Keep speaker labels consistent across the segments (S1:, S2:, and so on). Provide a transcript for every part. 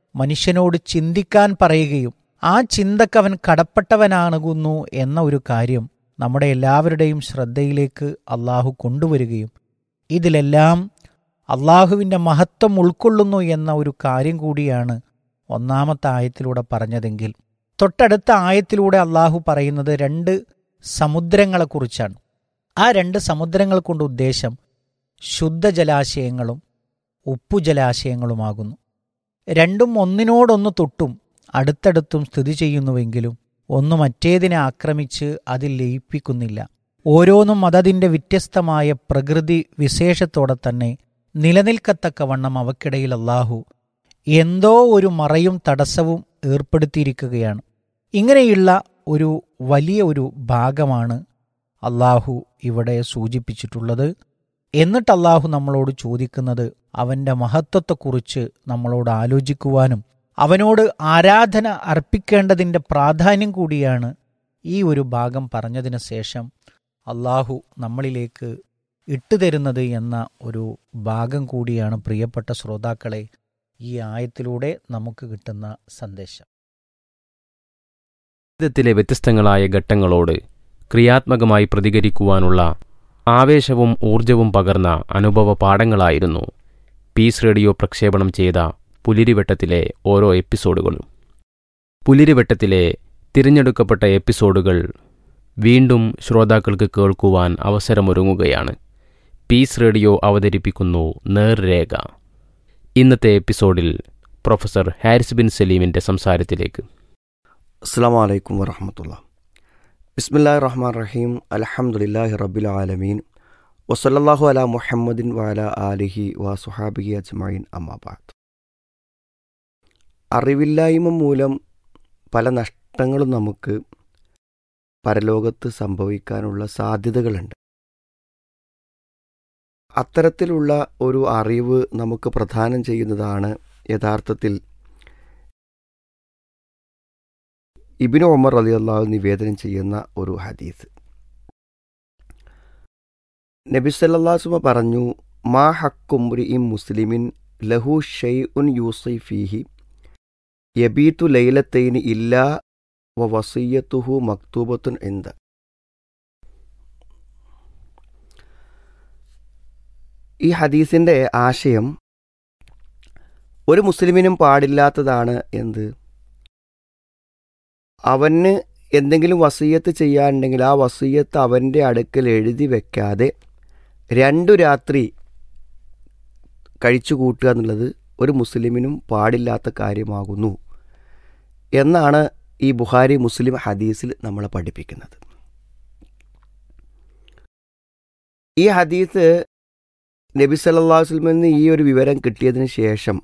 S1: മനുഷ്യനോട് ചിന്തിക്കാൻ പറയുകയും ആ ചിന്തക്കവൻ കടപ്പെട്ടവനാകുന്നു എന്ന ഒരു കാര്യം നമ്മുടെ എല്ലാവരുടെയും ശ്രദ്ധയിലേക്ക് അള്ളാഹു കൊണ്ടുവരികയും ഇതിലെല്ലാം അള്ളാഹുവിൻ്റെ മഹത്വം ഉൾക്കൊള്ളുന്നു എന്ന ഒരു കാര്യം കൂടിയാണ് ഒന്നാമത്തെ ആയത്തിലൂടെ പറഞ്ഞതെങ്കിൽ തൊട്ടടുത്ത ആയത്തിലൂടെ അള്ളാഹു പറയുന്നത് രണ്ട് സമുദ്രങ്ങളെക്കുറിച്ചാണ് ആ രണ്ട് സമുദ്രങ്ങൾ കൊണ്ട് ഉദ്ദേശം ശുദ്ധജലാശയങ്ങളും ഉപ്പുജലാശയങ്ങളുമാകുന്നു രണ്ടും ഒന്നിനോടൊന്ന് തൊട്ടും അടുത്തടുത്തും സ്ഥിതി ചെയ്യുന്നുവെങ്കിലും ഒന്ന് മറ്റേതിനെ ആക്രമിച്ച് അതിൽ ലയിപ്പിക്കുന്നില്ല ഓരോന്നും അതതിൻ്റെ വ്യത്യസ്തമായ പ്രകൃതി വിശേഷത്തോടെ തന്നെ നിലനിൽക്കത്തക്കവണ്ണം അവക്കിടയിൽ അള്ളാഹു എന്തോ ഒരു മറയും തടസ്സവും ഏർപ്പെടുത്തിയിരിക്കുകയാണ് ഇങ്ങനെയുള്ള ഒരു വലിയ ഒരു ഭാഗമാണ് അള്ളാഹു ഇവിടെ സൂചിപ്പിച്ചിട്ടുള്ളത് എന്നിട്ട് അള്ളാഹു നമ്മളോട് ചോദിക്കുന്നത് അവൻ്റെ മഹത്വത്തെക്കുറിച്ച് നമ്മളോട് ആലോചിക്കുവാനും അവനോട് ആരാധന അർപ്പിക്കേണ്ടതിൻ്റെ പ്രാധാന്യം കൂടിയാണ് ഈ ഒരു ഭാഗം പറഞ്ഞതിന് ശേഷം അള്ളാഹു നമ്മളിലേക്ക് ഇട്ടുതരുന്നത് എന്ന ഒരു ഭാഗം കൂടിയാണ് പ്രിയപ്പെട്ട ശ്രോതാക്കളെ ഈ ആയത്തിലൂടെ നമുക്ക് കിട്ടുന്ന സന്ദേശം
S2: ജീവിതത്തിലെ വ്യത്യസ്തങ്ങളായ ഘട്ടങ്ങളോട് ക്രിയാത്മകമായി പ്രതികരിക്കുവാനുള്ള ആവേശവും ഊർജവും പകർന്ന അനുഭവ പാഠങ്ങളായിരുന്നു പീസ് റേഡിയോ പ്രക്ഷേപണം ചെയ്ത പുലിരിവട്ടത്തിലെ ഓരോ എപ്പിസോഡുകളും പുലിരിവട്ടത്തിലെ തിരഞ്ഞെടുക്കപ്പെട്ട എപ്പിസോഡുകൾ വീണ്ടും ശ്രോതാക്കൾക്ക് കേൾക്കുവാൻ അവസരമൊരുങ്ങുകയാണ് പീസ് റേഡിയോ അവതരിപ്പിക്കുന്നു നേർരേഖ ഇന്നത്തെ എപ്പിസോഡിൽ പ്രൊഫസർ ഹാരിസ് ബിൻ സലീമിൻ്റെ സംസാരത്തിലേക്ക്
S3: അസ്സാം വലൈക്കും വറഹമത്തുള്ള ബിസ്മില്ലാ റഹ്മാൻ റഹീം അലഹമുല്ലാഹി റബ്ബിൽ ആലമീൻ വസല്ലാഹു അല മുഹമ്മദിൻ വാല ആലിഹി വ സുഹാബിഹി അജ്മൈൻ അമ്മാബാദ് അറിവില്ലായ്മ മൂലം പല നഷ്ടങ്ങളും നമുക്ക് പരലോകത്ത് സംഭവിക്കാനുള്ള സാധ്യതകളുണ്ട് അത്തരത്തിലുള്ള ഒരു അറിവ് നമുക്ക് പ്രദാനം ചെയ്യുന്നതാണ് യഥാർത്ഥത്തിൽ ഇബിനു ഉമർ അലി അള്ളാഹു നിവേദനം ചെയ്യുന്ന ഒരു ഹദീസ് നബി സല്ലാസുമ പറഞ്ഞു മാ ഹക്കുംറി ഇം മുസ്ലിമിൻ ലഹു ഷെയ് ഉൻ യൂസൈഫീഹി യബീത്തു ലൈലത്തൈനി ഇല്ലാ വ വസീയത്തുഹു മക്തൂബത്തുൻ എന്ത് ഈ ഹദീസിൻ്റെ ആശയം ഒരു മുസ്ലിമിനും പാടില്ലാത്തതാണ് എന്ത് അവന് എന്തെങ്കിലും വസീയത്ത് ചെയ്യാനുണ്ടെങ്കിൽ ആ വസീയത്ത് അവൻ്റെ അടുക്കൽ എഴുതി വെക്കാതെ രണ്ടു രാത്രി കഴിച്ചു കൂട്ടുക എന്നുള്ളത് ഒരു മുസ്ലിമിനും പാടില്ലാത്ത കാര്യമാകുന്നു എന്നാണ് ഈ ബുഹാരി മുസ്ലിം ഹദീസിൽ നമ്മളെ പഠിപ്പിക്കുന്നത് ഈ ഹദീസ് നബി സല്ലാ വസ്ലമിന് ഈ ഒരു വിവരം കിട്ടിയതിന് ശേഷം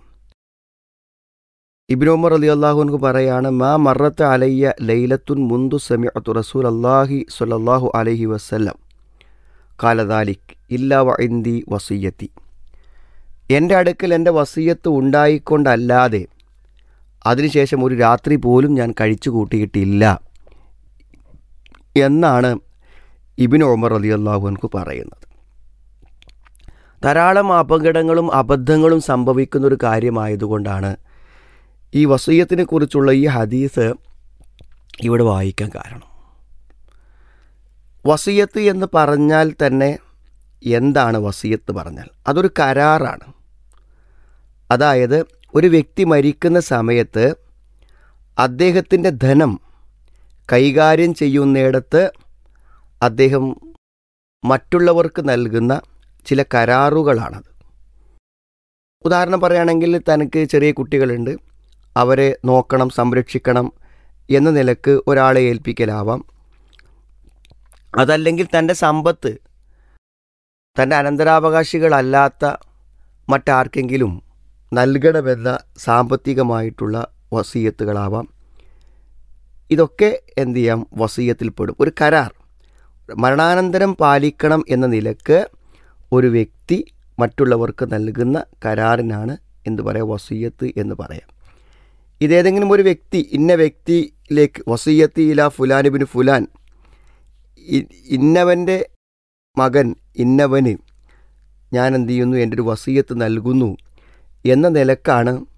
S3: ഇബിൻ ഉമർ അലി അള്ളാഹുനക്ക് പറയാണ് മാ മറത്ത് അലയ്യ ലൈലത്തുൻ മുന്തു സമയത്തു റസൂൽ അള്ളാഹി സല്ലാഹു അലഹി വസ്ല്ലം കാലദാലിക് ഇല്ലാ വഇന്തി വസീയത്തി എൻ്റെ അടുക്കൽ എൻ്റെ വസീയത്ത് ഉണ്ടായിക്കൊണ്ടല്ലാതെ അതിനുശേഷം ഒരു രാത്രി പോലും ഞാൻ കഴിച്ചു കൂട്ടിയിട്ടില്ല എന്നാണ് ഇബിൻ ഉമർ അലി അള്ളാഹുനക്ക് പറയുന്നത് ധാരാളം അപകടങ്ങളും അബദ്ധങ്ങളും സംഭവിക്കുന്ന ഒരു കാര്യമായതുകൊണ്ടാണ് ഈ വസീയത്തിനെ കുറിച്ചുള്ള ഈ ഹദീസ് ഇവിടെ വായിക്കാൻ കാരണം വസീയത്ത് എന്ന് പറഞ്ഞാൽ തന്നെ എന്താണ് വസീയത്ത് പറഞ്ഞാൽ അതൊരു കരാറാണ് അതായത് ഒരു വ്യക്തി മരിക്കുന്ന സമയത്ത് അദ്ദേഹത്തിൻ്റെ ധനം കൈകാര്യം ചെയ്യുന്നിടത്ത് അദ്ദേഹം മറ്റുള്ളവർക്ക് നൽകുന്ന ചില കരാറുകളാണത് ഉദാഹരണം പറയുകയാണെങ്കിൽ തനിക്ക് ചെറിയ കുട്ടികളുണ്ട് അവരെ നോക്കണം സംരക്ഷിക്കണം എന്ന നിലക്ക് ഒരാളെ ഏൽപ്പിക്കലാവാം അതല്ലെങ്കിൽ തൻ്റെ സമ്പത്ത് തൻ്റെ അനന്തരാവകാശികളല്ലാത്ത മറ്റാർക്കെങ്കിലും നൽകണമെന്ന സാമ്പത്തികമായിട്ടുള്ള വസീയത്തുകളാവാം ഇതൊക്കെ എന്തു ചെയ്യാം വസീയത്തിൽപ്പെടും ഒരു കരാർ മരണാനന്തരം പാലിക്കണം എന്ന നിലക്ക് ഒരു വ്യക്തി മറ്റുള്ളവർക്ക് നൽകുന്ന കരാറിനാണ് എന്ത് പറയാം വസീയത്ത് എന്ന് പറയാം ഇതേതെങ്കിലും ഒരു വ്യക്തി ഇന്ന വ്യക്തിയിലേക്ക് വസീയത്ത് ഇല ഫുലാനിബിന് ഫുലാൻ ഇന്നവൻ്റെ മകൻ ഇന്നവന് ഞാൻ എന്ത് ചെയ്യുന്നു എൻ്റെ ഒരു വസീയത്ത് നൽകുന്നു എന്ന നിലക്കാണ്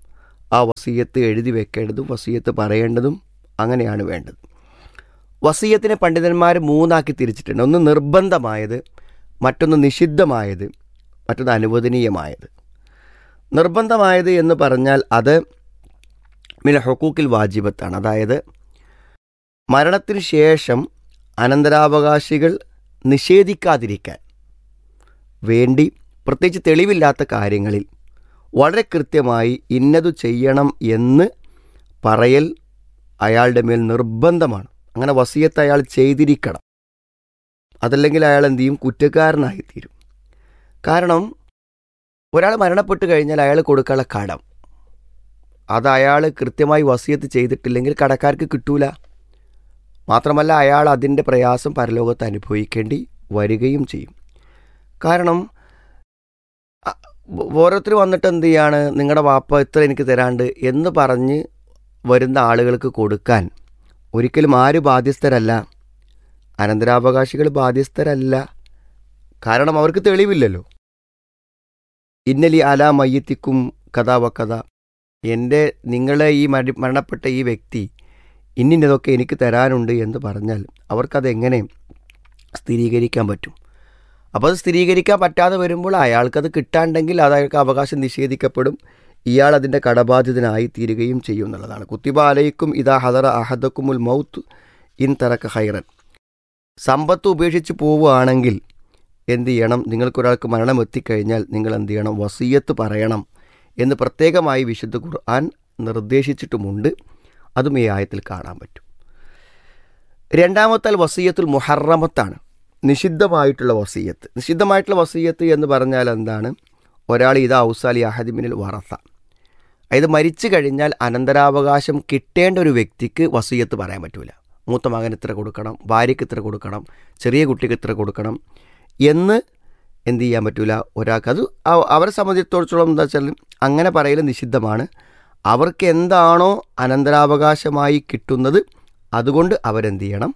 S3: ആ വസീയത്ത് എഴുതി വെക്കേണ്ടതും വസീയത്ത് പറയേണ്ടതും അങ്ങനെയാണ് വേണ്ടത് വസീയത്തിനെ പണ്ഡിതന്മാർ മൂന്നാക്കി തിരിച്ചിട്ടുണ്ട് ഒന്ന് നിർബന്ധമായത് മറ്റൊന്ന് നിഷിദ്ധമായത് മറ്റൊന്ന് അനുവദനീയമായത് നിർബന്ധമായത് എന്ന് പറഞ്ഞാൽ അത് മില ഹുക്കൂക്കിൽ വാജിബത്താണ് അതായത് മരണത്തിന് ശേഷം അനന്തരാവകാശികൾ നിഷേധിക്കാതിരിക്കാൻ വേണ്ടി പ്രത്യേകിച്ച് തെളിവില്ലാത്ത കാര്യങ്ങളിൽ വളരെ കൃത്യമായി ഇന്നതു ചെയ്യണം എന്ന് പറയൽ അയാളുടെ മേൽ നിർബന്ധമാണ് അങ്ങനെ വസീയത്ത് അയാൾ ചെയ്തിരിക്കണം അതല്ലെങ്കിൽ അയാൾ എന്ത് ചെയ്യും കുറ്റക്കാരനായിത്തീരും കാരണം ഒരാൾ മരണപ്പെട്ട് കഴിഞ്ഞാൽ അയാൾ കൊടുക്കാനുള്ള കടം അത് അയാൾ കൃത്യമായി വസീയത്ത് ചെയ്തിട്ടില്ലെങ്കിൽ കടക്കാർക്ക് കിട്ടൂല മാത്രമല്ല അയാൾ അതിൻ്റെ പ്രയാസം പരലോകത്ത് അനുഭവിക്കേണ്ടി വരികയും ചെയ്യും കാരണം അ- ഓരോരുത്തർ വന്നിട്ട് എന്ത് ചെയ്യാണ് നിങ്ങളുടെ വാപ്പ ഇത്ര എനിക്ക് തരാണ്ട് എന്ന് പറഞ്ഞ് വരുന്ന ആളുകൾക്ക് കൊടുക്കാൻ ഒരിക്കലും ആര് ബാധ്യസ്ഥരല്ല അനന്തരാവകാശികൾ ബാധ്യസ്ഥരല്ല കാരണം അവർക്ക് തെളിവില്ലല്ലോ ഇന്നലി അലാ മയ്യത്തിക്കും കഥ വക്കഥ എൻ്റെ നിങ്ങളെ ഈ മരി മരണപ്പെട്ട ഈ വ്യക്തി ഇന്നിന്നതൊക്കെ എനിക്ക് തരാനുണ്ട് എന്ന് പറഞ്ഞാൽ അവർക്കതെങ്ങനെ സ്ഥിരീകരിക്കാൻ പറ്റും അപ്പോൾ അത് സ്ഥിരീകരിക്കാൻ പറ്റാതെ വരുമ്പോൾ അയാൾക്കത് കിട്ടാണ്ടെങ്കിൽ അത് അയാൾക്ക് അവകാശം നിഷേധിക്കപ്പെടും ഇയാൾ അതിൻ്റെ കടബാധിതനായി തീരുകയും ചെയ്യും എന്നുള്ളതാണ് കുത്തിബ അലയിക്കും ഇതാ ഹദറ അഹദക്കുമുൽ മൗത്ത് ഇൻ തറക്ക ഹൈറൻ സമ്പത്ത് ഉപേക്ഷിച്ച് പോവുകയാണെങ്കിൽ എന്ത് ചെയ്യണം നിങ്ങൾക്കൊരാൾക്ക് മരണം എത്തിക്കഴിഞ്ഞാൽ നിങ്ങൾ എന്ത് ചെയ്യണം വസീയത്ത് പറയണം എന്ന് പ്രത്യേകമായി വിശുദ്ധ ഖുർആൻ നിർദ്ദേശിച്ചിട്ടുമുണ്ട് അതും ഈ ആയത്തിൽ കാണാൻ പറ്റും രണ്ടാമത്താൽ വസീയത്തുൽ മുഹറമത്താണ് നിഷിദ്ധമായിട്ടുള്ള വസീയത്ത് നിഷിദ്ധമായിട്ടുള്ള വസീയത്ത് എന്ന് പറഞ്ഞാൽ എന്താണ് ഒരാൾ ഇത് ഔസാലി അഹദിമിനിൽ വറസ അതായത് മരിച്ചു കഴിഞ്ഞാൽ അനന്തരാവകാശം കിട്ടേണ്ട ഒരു വ്യക്തിക്ക് വസീയത്ത് പറയാൻ പറ്റൂല മൂത്ത മകൻ ഇത്ര കൊടുക്കണം ഭാര്യയ്ക്ക് ഇത്ര കൊടുക്കണം ചെറിയ കുട്ടിക്ക് ഇത്ര കൊടുക്കണം എന്ന് എന്ത് ചെയ്യാൻ പറ്റൂല ഒരാൾക്ക് അത് അവ- അവരെ സംബന്ധിച്ചിടത്തോളം എന്താ വെച്ചാൽ അങ്ങനെ പറയൽ നിഷിദ്ധമാണ് അവർക്ക് എന്താണോ അനന്തരാവകാശമായി കിട്ടുന്നത് അതുകൊണ്ട് അവരെന്ത് ചെയ്യണം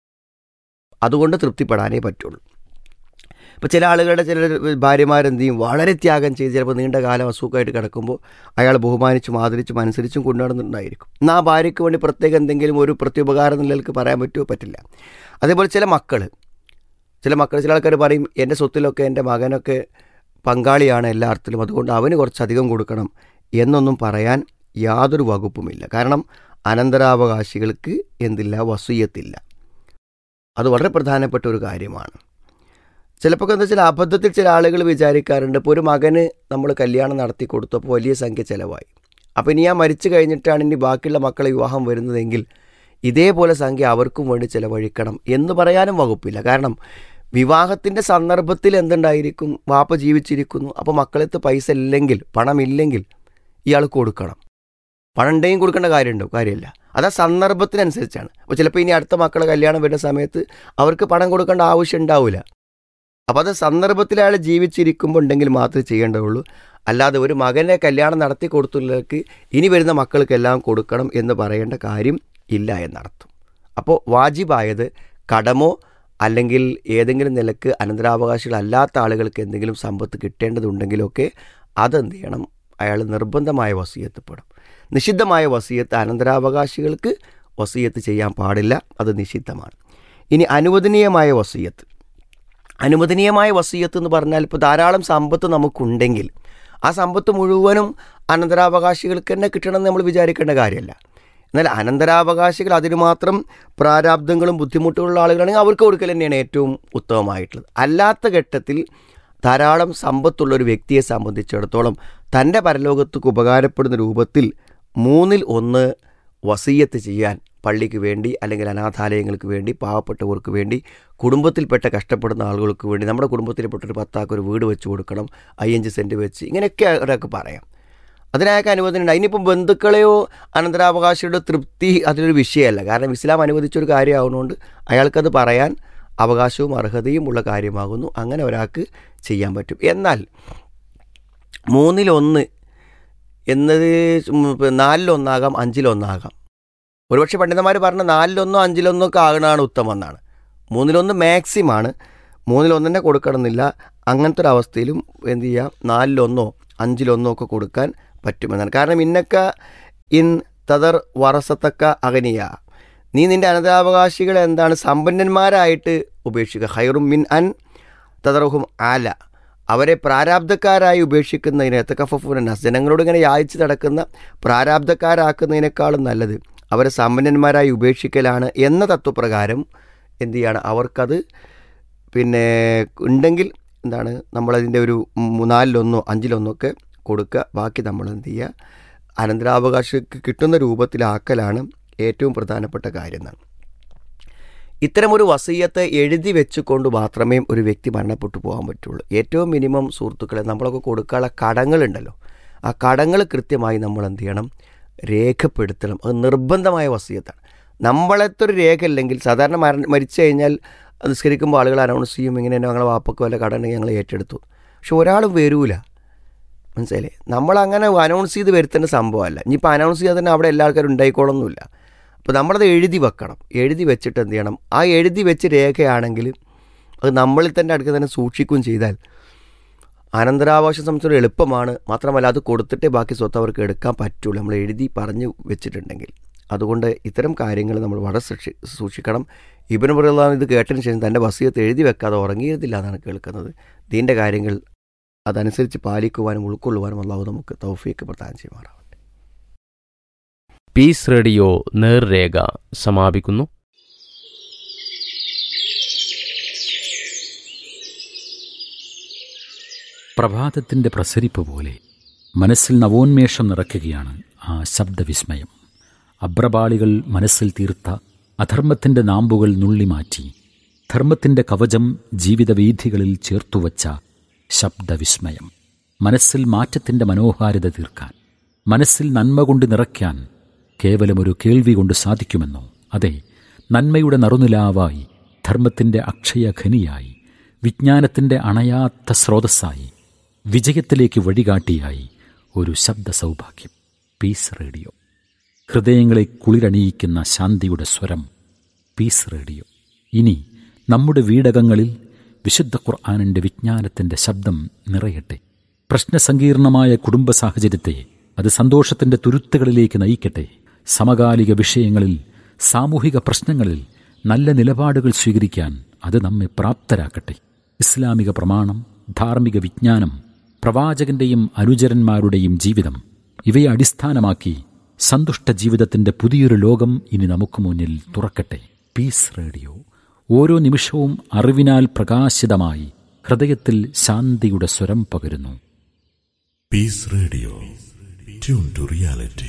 S3: അതുകൊണ്ട് തൃപ്തിപ്പെടാനേ പറ്റുള്ളൂ ഇപ്പോൾ ചില ആളുകളുടെ ചില ഭാര്യമാരെന്ത് ചെയ്യും വളരെ ത്യാഗം ചെയ്ത് ചിലപ്പോൾ നീണ്ട കാലം അസുഖമായിട്ട് കിടക്കുമ്പോൾ അയാൾ ബഹുമാനിച്ചും ആദരിച്ചും അനുസരിച്ചും കൊണ്ടുനടന്നിട്ടുണ്ടായിരിക്കും എന്നാൽ ആ ഭാര്യയ്ക്ക് വേണ്ടി പ്രത്യേകം എന്തെങ്കിലും ഒരു പ്രത്യുപകാരം നിലക്ക് പറയാൻ പറ്റുമോ പറ്റില്ല അതേപോലെ ചില മക്കൾ ചില മക്കൾ ചില ആൾക്കാർ പറയും എൻ്റെ സ്വത്തിലൊക്കെ എൻ്റെ മകനൊക്കെ പങ്കാളിയാണ് എല്ലാ അർത്ഥത്തിലും അതുകൊണ്ട് അവന് കുറച്ചധികം കൊടുക്കണം എന്നൊന്നും പറയാൻ യാതൊരു വകുപ്പുമില്ല കാരണം അനന്തരാവകാശികൾക്ക് എന്തില്ല വസൂയത്തില്ല അത് വളരെ പ്രധാനപ്പെട്ട ഒരു കാര്യമാണ് ചിലപ്പോൾ എന്താ വെച്ചാൽ അബദ്ധത്തിൽ ചില ആളുകൾ വിചാരിക്കാറുണ്ട് ഇപ്പോൾ ഒരു മകന് നമ്മൾ കല്യാണം നടത്തി കൊടുത്തപ്പോൾ വലിയ സംഖ്യ ചിലവായി അപ്പോൾ ഇനി ഞാൻ മരിച്ചു കഴിഞ്ഞിട്ടാണ് ഇനി ബാക്കിയുള്ള മക്കളെ വിവാഹം വരുന്നതെങ്കിൽ ഇതേപോലെ സംഖ്യ അവർക്കും വേണ്ടി ചിലവഴിക്കണം എന്ന് പറയാനും വകുപ്പില്ല കാരണം വിവാഹത്തിൻ്റെ സന്ദർഭത്തിൽ എന്തുണ്ടായിരിക്കും വാപ്പ ജീവിച്ചിരിക്കുന്നു അപ്പോൾ മക്കളെത്ത് പൈസ ഇല്ലെങ്കിൽ പണമില്ലെങ്കിൽ ഇയാൾ കൊടുക്കണം പണം ഉണ്ടെങ്കിൽ കൊടുക്കേണ്ട കാര്യമുണ്ടോ കാര്യമില്ല അത് ആ സന്ദർഭത്തിനനുസരിച്ചാണ് അപ്പോൾ ചിലപ്പോൾ ഇനി അടുത്ത മക്കളെ കല്യാണം വരുന്ന സമയത്ത് അവർക്ക് പണം കൊടുക്കേണ്ട ആവശ്യം ഉണ്ടാവില്ല അപ്പോൾ അത് സന്ദർഭത്തിൽ അയാൾ ജീവിച്ചിരിക്കുമ്പോൾ ഉണ്ടെങ്കിൽ മാത്രമേ ചെയ്യേണ്ടതുള്ളൂ അല്ലാതെ ഒരു മകനെ കല്യാണം നടത്തി കൊടുത്തുള്ളവർക്ക് ഇനി വരുന്ന മക്കൾക്കെല്ലാം കൊടുക്കണം എന്ന് പറയേണ്ട കാര്യം ഇല്ല എന്നർത്ഥം അപ്പോൾ വാജിബായത് കടമോ അല്ലെങ്കിൽ ഏതെങ്കിലും നിലക്ക് അനന്തരാവകാശികളല്ലാത്ത ആളുകൾക്ക് എന്തെങ്കിലും സമ്പത്ത് കിട്ടേണ്ടതുണ്ടെങ്കിലൊക്കെ അതെന്ത് ചെയ്യണം അയാൾ നിർബന്ധമായ വസീയത്തപ്പെടും നിഷിദ്ധമായ വസീയത്ത് അനന്തരാവകാശികൾക്ക് വസീയത്ത് ചെയ്യാൻ പാടില്ല അത് നിഷിദ്ധമാണ് ഇനി അനുവദനീയമായ വസീയത്ത് അനുവദനീയമായ വസീയത്ത് എന്ന് പറഞ്ഞാൽ ഇപ്പോൾ ധാരാളം സമ്പത്ത് നമുക്കുണ്ടെങ്കിൽ ആ സമ്പത്ത് മുഴുവനും അനന്തരാവകാശികൾക്ക് തന്നെ കിട്ടണമെന്ന് നമ്മൾ വിചാരിക്കേണ്ട കാര്യമല്ല എന്നാൽ അനന്തരാവകാശികൾ അതിന് മാത്രം പ്രാരാബ്ദങ്ങളും ബുദ്ധിമുട്ടുകളുള്ള ആളുകളാണെങ്കിൽ അവർക്ക് കൊടുക്കൽ തന്നെയാണ് ഏറ്റവും ഉത്തമമായിട്ടുള്ളത് അല്ലാത്ത ഘട്ടത്തിൽ ധാരാളം സമ്പത്തുള്ള ഒരു വ്യക്തിയെ സംബന്ധിച്ചിടത്തോളം തൻ്റെ പരലോകത്തേക്ക് ഉപകാരപ്പെടുന്ന രൂപത്തിൽ മൂന്നിൽ ഒന്ന് വസീയത്ത് ചെയ്യാൻ പള്ളിക്ക് വേണ്ടി അല്ലെങ്കിൽ അനാഥാലയങ്ങൾക്ക് വേണ്ടി പാവപ്പെട്ടവർക്ക് വേണ്ടി കുടുംബത്തിൽപ്പെട്ട കഷ്ടപ്പെടുന്ന ആളുകൾക്ക് വേണ്ടി നമ്മുടെ കുടുംബത്തിൽപ്പെട്ട ഒരു പത്താക്ക് ഒരു വീട് വെച്ച് കൊടുക്കണം അയ്യഞ്ച് സെൻറ്റ് വെച്ച് ഇങ്ങനെയൊക്കെ ഒരാൾക്ക് പറയാം അതിനൊക്കെ അനുവദനമുണ്ട് അതിനിപ്പം ബന്ധുക്കളെയോ അനന്തരാവകാശിയുടെ തൃപ്തി അതിലൊരു വിഷയമല്ല കാരണം ഇസ്ലാം അനുവദിച്ചൊരു കാര്യമാകുന്നതുകൊണ്ട് അയാൾക്കത് പറയാൻ അവകാശവും അർഹതയും ഉള്ള കാര്യമാകുന്നു അങ്ങനെ ഒരാൾക്ക് ചെയ്യാൻ പറ്റും എന്നാൽ മൂന്നിലൊന്ന് എന്നത് നാലിലൊന്നാകാം അഞ്ചിലൊന്നാകാം ഒരുപക്ഷെ പണ്ഡിതന്മാർ പറഞ്ഞ നാലിലൊന്നോ അഞ്ചിലൊന്നോ ഒക്കെ ആകണതാണ് ഉത്തമം എന്നാണ് മൂന്നിലൊന്ന് മാക്സിമാണ് മൂന്നിലൊന്നെ കൊടുക്കണമെന്നില്ല അങ്ങനത്തെ ഒരു അവസ്ഥയിലും എന്ത് ചെയ്യാം നാലിലൊന്നോ അഞ്ചിലൊന്നോ ഒക്കെ കൊടുക്കാൻ പറ്റുമെന്നാണ് കാരണം ഇന്നക്ക ഇൻ തദർ വറസത്തക്ക അഗനിയ നീ നിന്റെ അനന്തരാവകാശികളെ എന്താണ് സമ്പന്നന്മാരായിട്ട് ഉപേക്ഷിക്കുക ഹൈറും മിൻ അൻ തദർഹും ആല അവരെ പ്രാരാബ്ധക്കാരായി ഉപേക്ഷിക്കുന്നതിന് എത്തക്കഫുനസ് ജനങ്ങളോട് ഇങ്ങനെ യാചിച്ച് നടക്കുന്ന പ്രാരാബ്ധക്കാരാക്കുന്നതിനേക്കാളും നല്ലത് അവരെ സമ്പന്നന്മാരായി ഉപേക്ഷിക്കലാണ് എന്ന തത്വപ്രകാരം എന്ത് ചെയ്യാണ് അവർക്കത് പിന്നെ ഉണ്ടെങ്കിൽ എന്താണ് നമ്മളതിൻ്റെ ഒരു മൂന്നാലിലൊന്നോ അഞ്ചിലൊന്നോ ഒക്കെ കൊടുക്കുക ബാക്കി നമ്മൾ എന്ത് ചെയ്യുക അനന്തരാവകാശക്ക് കിട്ടുന്ന രൂപത്തിലാക്കലാണ് ഏറ്റവും പ്രധാനപ്പെട്ട കാര്യം എന്നാണ് ഇത്തരമൊരു വസീയത്തെ എഴുതി വെച്ചുകൊണ്ട് മാത്രമേ ഒരു വ്യക്തി മരണപ്പെട്ടു പോകാൻ പറ്റുള്ളൂ ഏറ്റവും മിനിമം സുഹൃത്തുക്കളെ നമ്മളൊക്കെ കൊടുക്കാനുള്ള കടങ്ങളുണ്ടല്ലോ ആ കടങ്ങൾ കൃത്യമായി നമ്മൾ എന്ത് ചെയ്യണം രേഖപ്പെടുത്തണം അത് നിർബന്ധമായ വസീയത്താണ് നമ്മളത്തെ ഒരു രേഖ ഇല്ലെങ്കിൽ സാധാരണ മര മരിച്ചു കഴിഞ്ഞാൽ നിസ്കരിക്കുമ്പോൾ ആളുകൾ അനൗൺസ് ചെയ്യും ഇങ്ങനെ ഞങ്ങളെ വാപ്പക്ക് വല്ല കട ഉണ്ടെങ്കിൽ ഞങ്ങൾ ഏറ്റെടുത്തു പക്ഷെ ഒരാളും വരൂല മനസ്സിലായില്ലേ നമ്മളങ്ങനെ അനൗൺസ് ചെയ്ത് വരുത്തേണ്ട സംഭവമല്ല ഇനിയിപ്പോൾ അനൗൺസ് ചെയ്താൽ തന്നെ അവിടെ എല്ലാ ആൾക്കാരും ഉണ്ടായിക്കോളൊന്നുമില്ല അപ്പോൾ നമ്മളത് എഴുതി വെക്കണം എഴുതി വെച്ചിട്ട് എന്ത് ചെയ്യണം ആ എഴുതി വെച്ച് രേഖയാണെങ്കിൽ അത് നമ്മളിൽ തന്നെ അടുത്ത് തന്നെ സൂക്ഷിക്കുകയും ചെയ്താൽ അനന്തരാവകാശ സംബന്ധിച്ചൊരു എളുപ്പമാണ് മാത്രമല്ല അത് കൊടുത്തിട്ടേ ബാക്കി സ്വത്ത് അവർക്ക് എടുക്കാൻ പറ്റുള്ളൂ നമ്മൾ എഴുതി പറഞ്ഞു വെച്ചിട്ടുണ്ടെങ്കിൽ അതുകൊണ്ട് ഇത്തരം കാര്യങ്ങൾ നമ്മൾ വളരെ സൂക്ഷി സൂക്ഷിക്കണം ഇബിന് പറയുന്ന ഇത് കേട്ടതിന് ശേഷം തൻ്റെ വസീയത്ത് എഴുതി വെക്കാതെ ഉറങ്ങിയിരുന്നില്ല എന്നാണ് കേൾക്കുന്നത് ദീൻ്റെ കാര്യങ്ങൾ അതനുസരിച്ച് പാലിക്കുവാനും ഉൾക്കൊള്ളുവാനും അള്ളാഹു നമുക്ക് തൗഫീക്ക് പ്രദാനം ചെയ്യുമാറാവട്ടെ
S2: പീസ് റേഡിയോ നേർരേഖ സമാപിക്കുന്നു
S4: പ്രഭാതത്തിൻ്റെ പ്രസരിപ്പ് പോലെ മനസ്സിൽ നവോന്മേഷം നിറയ്ക്കുകയാണ് ആ ശബ്ദവിസ്മയം അബ്രപാളികൾ മനസ്സിൽ തീർത്ത അധർമ്മത്തിൻ്റെ നാമ്പുകൾ നുള്ളിമാറ്റി ധർമ്മത്തിൻ്റെ കവചം ജീവിതവീഥികളിൽ ചേർത്തുവച്ച ശബ്ദവിസ്മയം മനസ്സിൽ മാറ്റത്തിൻ്റെ മനോഹാരിത തീർക്കാൻ മനസ്സിൽ നന്മ കൊണ്ട് നിറയ്ക്കാൻ കേവലമൊരു കേൾവി കൊണ്ട് സാധിക്കുമെന്നോ അതെ നന്മയുടെ നറുനിലാവായി ധർമ്മത്തിൻ്റെ അക്ഷയഖനിയായി വിജ്ഞാനത്തിൻ്റെ അണയാത്ത സ്രോതസ്സായി വിജയത്തിലേക്ക് വഴികാട്ടിയായി ഒരു ശബ്ദ സൗഭാഗ്യം പീസ് റേഡിയോ ഹൃദയങ്ങളെ കുളിരണിയിക്കുന്ന ശാന്തിയുടെ സ്വരം പീസ് റേഡിയോ ഇനി നമ്മുടെ വീടകങ്ങളിൽ വിശുദ്ധ ഖുർആാനിൻ്റെ വിജ്ഞാനത്തിൻ്റെ ശബ്ദം നിറയട്ടെ പ്രശ്നസങ്കീർണമായ കുടുംബ സാഹചര്യത്തെ അത് സന്തോഷത്തിൻ്റെ തുരുത്തുകളിലേക്ക് നയിക്കട്ടെ സമകാലിക വിഷയങ്ങളിൽ സാമൂഹിക പ്രശ്നങ്ങളിൽ നല്ല നിലപാടുകൾ സ്വീകരിക്കാൻ അത് നമ്മെ പ്രാപ്തരാക്കട്ടെ ഇസ്ലാമിക പ്രമാണം ധാർമ്മിക വിജ്ഞാനം പ്രവാചകന്റെയും അനുചരന്മാരുടെയും ജീവിതം ഇവയെ അടിസ്ഥാനമാക്കി സന്തുഷ്ട ജീവിതത്തിന്റെ പുതിയൊരു ലോകം ഇനി നമുക്ക് മുന്നിൽ തുറക്കട്ടെ പീസ് റേഡിയോ ഓരോ നിമിഷവും അറിവിനാൽ പ്രകാശിതമായി ഹൃദയത്തിൽ ശാന്തിയുടെ സ്വരം പകരുന്നു
S5: Peace Radio. Tune to reality.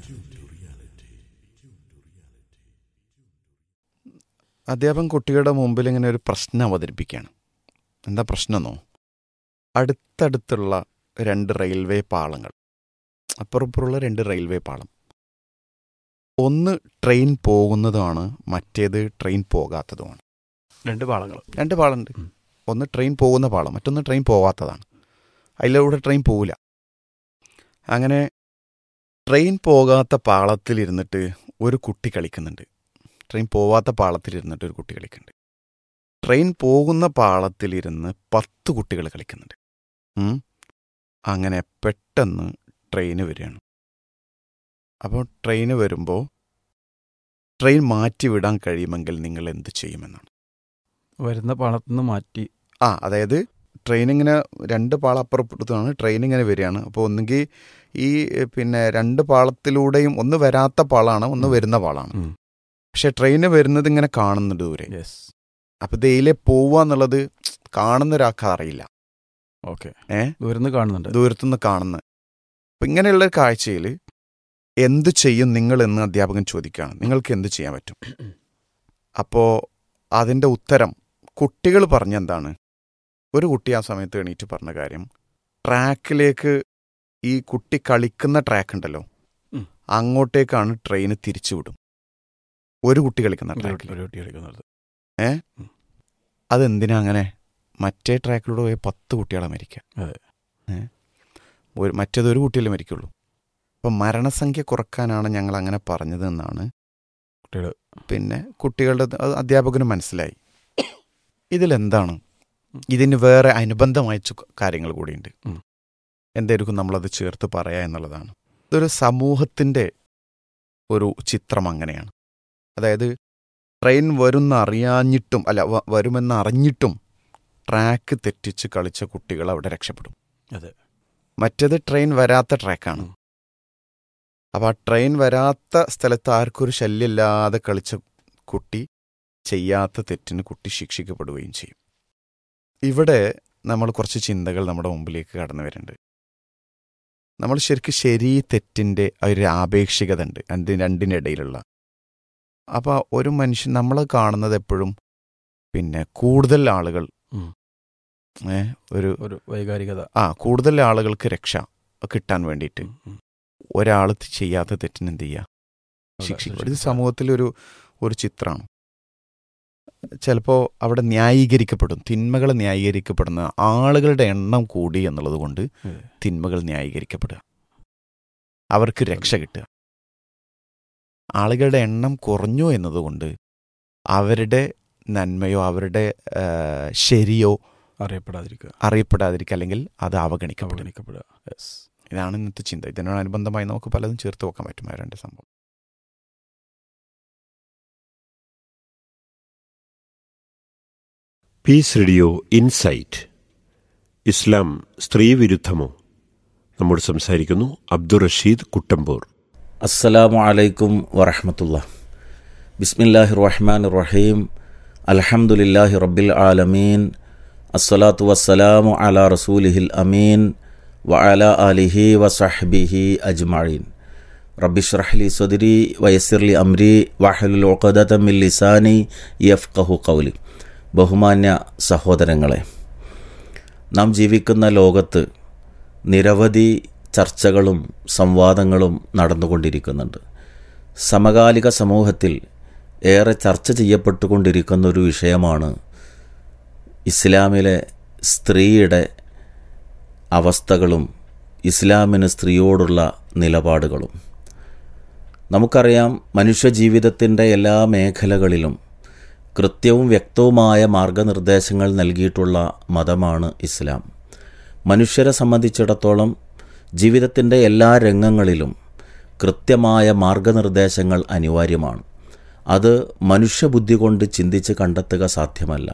S6: അധ്യാപകൻ കുട്ടികളുടെ മുമ്പിൽ ഇങ്ങനെ ഒരു പ്രശ്നം അവതരിപ്പിക്കുകയാണ് എന്താ പ്രശ്നമെന്നോ അടുത്തടുത്തുള്ള രണ്ട് റെയിൽവേ പാളങ്ങൾ അപ്പുറപ്പുറമുള്ള രണ്ട് റെയിൽവേ പാളം ഒന്ന് ട്രെയിൻ പോകുന്നതുമാണ് മറ്റേത് ട്രെയിൻ പോകാത്തതുമാണ്
S7: രണ്ട് പാളങ്ങൾ
S6: രണ്ട് പാളുണ്ട് ഒന്ന് ട്രെയിൻ പോകുന്ന പാളം മറ്റൊന്ന് ട്രെയിൻ പോകാത്തതാണ് അതിലൂടെ ട്രെയിൻ പോവില്ല അങ്ങനെ ട്രെയിൻ പോകാത്ത പാളത്തിലിരുന്നിട്ട് ഒരു കുട്ടി കളിക്കുന്നുണ്ട് ട്രെയിൻ പോവാത്ത പാളത്തിലിരുന്നിട്ട് ഒരു കുട്ടി കളിക്കുന്നുണ്ട് ട്രെയിൻ പോകുന്ന പാളത്തിലിരുന്ന് പത്ത് കുട്ടികൾ കളിക്കുന്നുണ്ട് ഉം. അങ്ങനെ പെട്ടെന്ന് ട്രെയിന് വരികയാണ് അപ്പോൾ ട്രെയിന് വരുമ്പോൾ ട്രെയിൻ മാറ്റി വിടാൻ കഴിയുമെങ്കിൽ നിങ്ങൾ എന്ത് ചെയ്യുമെന്നാണ്
S7: വരുന്ന പാളത്തുനിന്ന് മാറ്റി
S6: ആ അതായത് ട്രെയിൻ ഇങ്ങനെ രണ്ട് പാളം അപ്പുറപ്പെടുത്താണ് ട്രെയിൻ ഇങ്ങനെ വരികയാണ് അപ്പോൾ ഒന്നുകിൽ ഈ എ, പിന്നെ രണ്ട് പാളത്തിലൂടെയും ഒന്ന് വരാത്ത പാളാണ് ഒന്ന് വരുന്ന പാളാണ്
S7: ഉം.
S6: പക്ഷെ ട്രെയിന് വരുന്നത് ഇങ്ങനെ കാണുന്നുണ്ട് ദൂരെ
S7: യെസ്
S6: അപ്പൊ ദയിലെ പോവുക എന്നുള്ളത് കാണുന്ന ഒരാൾക്ക് അറിയില്ല
S7: ഓക്കെ
S6: ഏ
S7: ദൂരന്ന് കാണുന്നുണ്ട്
S6: ദൂരത്തുനിന്ന് കാണുന്ന അപ്പൊ ഇങ്ങനെയുള്ള ഒരു കാഴ്ചയിൽ എന്ത് ചെയ്യും നിങ്ങൾ എന്ന് അധ്യാപകൻ ചോദിക്കുകയാണ് നിങ്ങൾക്ക് എന്ത് ചെയ്യാൻ പറ്റും അപ്പോൾ അതിൻ്റെ ഉത്തരം കുട്ടികൾ പറഞ്ഞെന്താണ് ഒരു കുട്ടി ആ സമയത്ത് എണീറ്റ് പറഞ്ഞ കാര്യം ട്രാക്കിലേക്ക് ഈ കുട്ടി കളിക്കുന്ന ട്രാക്ക് ഉണ്ടല്ലോ
S7: ഉം.
S6: അങ്ങോട്ടേക്കാണ് ട്രെയിൻ തിരിച്ചു വിടും ഒരു കുട്ടി കളിക്കുന്ന
S7: ഒരു
S6: ട്രാക്കിൽ
S7: ഒരു കുട്ടി കളിക്കുന്നത്
S6: അതെന്തിനാ അങ്ങനെ മറ്റേ ട്രാക്കിലൂടെ പോയ പത്ത് കുട്ടികളെ മരിക്കുക
S7: അതെ.
S6: ഏ? ഒരു മറ്റേത് ഒരു കുട്ടിയല്ലേ മരിക്കുള്ളൂ അപ്പം മരണസംഖ്യ കുറക്കാനാണ് ഞങ്ങൾ അങ്ങനെ പറഞ്ഞത് എന്നാണ്
S7: കുട്ടികൾ
S6: പിന്നെ കുട്ടികളുടെ അത് അധ്യാപകന് മനസ്സിലായി ഇതിലെന്താണ് ഇതിന് വേറെ അനുബന്ധമായ ചു- കാര്യങ്ങൾ കൂടിയുണ്ട്
S7: ഉം.
S6: എന്തായിരിക്കും നമ്മളത് ചേർത്ത് പറയുക എന്നുള്ളതാണ് ഇതൊരു സമൂഹത്തിൻ്റെ ഒരു ചിത്രം അങ്ങനെയാണ് അതായത് ട്രെയിൻ വരുന്ന അറിയാഞ്ഞിട്ടും അല്ല വ- വരുമെന്ന് അറിഞ്ഞിട്ടും ട്രാക്ക് തെറ്റിച്ച് കളിച്ച കുട്ടികൾ അവിടെ രക്ഷപ്പെടും
S7: അതെ.
S6: മറ്റേത് ട്രെയിൻ വരാത്ത ട്രാക്കാണ്
S7: ഉം.
S6: അപ്പോൾ ആ ട്രെയിൻ വരാത്ത സ്ഥലത്ത് ആർക്കൊരു ശല്യമില്ലാതെ കളിച്ച കുട്ടി ചെയ്യാത്ത തെറ്റിന് കുട്ടി ശിക്ഷിക്കപ്പെടുകയും ചെയ്യും ഇവിടെ നമ്മൾ കുറച്ച് ചിന്തകൾ നമ്മുടെ മുമ്പിലേക്ക് കടന്നു വരുന്നുണ്ട് നമ്മൾ ശരിക്കും ശരി തെറ്റിൻ്റെ ഒരു ആപേക്ഷികത ഉണ്ട് അതിന് രണ്ടിനിടയിലുള്ള അപ്പോൾ ഒരു മനുഷ്യൻ നമ്മൾ കാണുന്നത് എപ്പോഴും പിന്നെ കൂടുതൽ ആളുകൾ
S7: ഉം.
S6: ഏ, ഒരു
S7: ഒരു വൈകാരികത
S6: ആ കൂടുതൽ ആളുകൾക്ക് രക്ഷ കിട്ടാൻ വേണ്ടിയിട്ട്
S7: ഉം, ഉം.
S6: ഒരാൾ ചെയ്യാത്ത തെറ്റിന് എന്ത് ചെയ്യുക
S7: അതെ,
S6: ശിക്ഷിക്കും ഇത്
S7: ശിക്ഷിക്കുക.
S6: സമൂഹത്തിലൊരു ഒരു ചിത്രമാണ് ചിലപ്പോൾ അവിടെ ന്യായീകരിക്കപ്പെടും തിന്മകൾ ന്യായീകരിക്കപ്പെടുന്ന ആളുകളുടെ എണ്ണം കൂടി എന്നുള്ളത് കൊണ്ട്
S7: അതെ.
S6: തിന്മകൾ ന്യായീകരിക്കപ്പെടുക അവർക്ക് രക്ഷ കിട്ടുക ആളുകളുടെ എണ്ണം കുറഞ്ഞു എന്നതുകൊണ്ട് അവരുടെ നന്മയോ അവരുടെ ആ, ശരിയോ
S7: അറിയപ്പെടാതിരിക്കുക
S6: അറിയപ്പെടാതിരിക്കുക അല്ലെങ്കിൽ അത് അവഗണിക്കപ്പെടും
S7: അവഗണിക്കപ്പെടുക യെസ്
S6: ഇതാണ് ഇന്നത്തെ ചിന്ത ഇതിനോടനുബന്ധമായി നമുക്ക് പലതും ചേർത്ത് വെക്കാൻ പറ്റും ആ രണ്ട് സംഭവം
S8: പീസ് റേഡിയോ ഇൻസൈറ്റ് ഇസ്ലാം സ്ത്രീവിരുദ്ധമോ നമ്മോട് സംസാരിക്കുന്നു അബ്ദുൾ റഷീദ് കുട്ടമ്പൂർ
S9: അസ്സലാമു അലൈക്കും വറഹമത്തുള്ള ബിസ്മില്ലാഹി റഹ്മാൻ റഹീം അൽഹംദുലില്ലാഹി റബ്ബിൽ ആലമീൻ അസ്സലാത്തു വസ്സലാമു അലാ റസൂലിഹിൽ അമീൻ വ അല ആലിഹി വസഹ്ബിഹി അജ്മഈൻ റബ്ബിഷ്റഹ്ലി സദ്രി വയസ്സിർലി അംരി വഹലുൽ ഉഖദത മിൻ ലിസാനി യഫ്ഖഹു ഖൗലി ബഹുമാന്യ സഹോദരങ്ങളെ നാം ജീവിക്കുന്ന ലോകത്ത് നിരവധി ചർച്ചകളും സംവാദങ്ങളും നടന്നുകൊണ്ടിരിക്കുന്നുണ്ട് സമകാലിക സമൂഹത്തിൽ ഏറെ ചർച്ച ചെയ്യപ്പെട്ടുകൊണ്ടിരിക്കുന്ന ഒരു വിഷയമാണ് ഇസ്ലാമിലെ സ്ത്രീയുടെ അവസ്ഥകളും ഇസ്ലാമിന് സ്ത്രീയോടുള്ള നിലപാടുകളും നമുക്കറിയാം മനുഷ്യജീവിതത്തിൻ്റെ എല്ലാ മേഖലകളിലും കൃത്യവും വ്യക്തവുമായ മാർഗനിർദ്ദേശങ്ങൾ നൽകിയിട്ടുള്ള മതമാണ് ഇസ്ലാം മനുഷ്യരെ സംബന്ധിച്ചിടത്തോളം ജീവിതത്തിൻ്റെ എല്ലാ രംഗങ്ങളിലും കൃത്യമായ മാർഗനിർദ്ദേശങ്ങൾ അനിവാര്യമാണ് അത് മനുഷ്യബുദ്ധി കൊണ്ട് ചിന്തിച്ച് കണ്ടെത്തുക സാധ്യമല്ല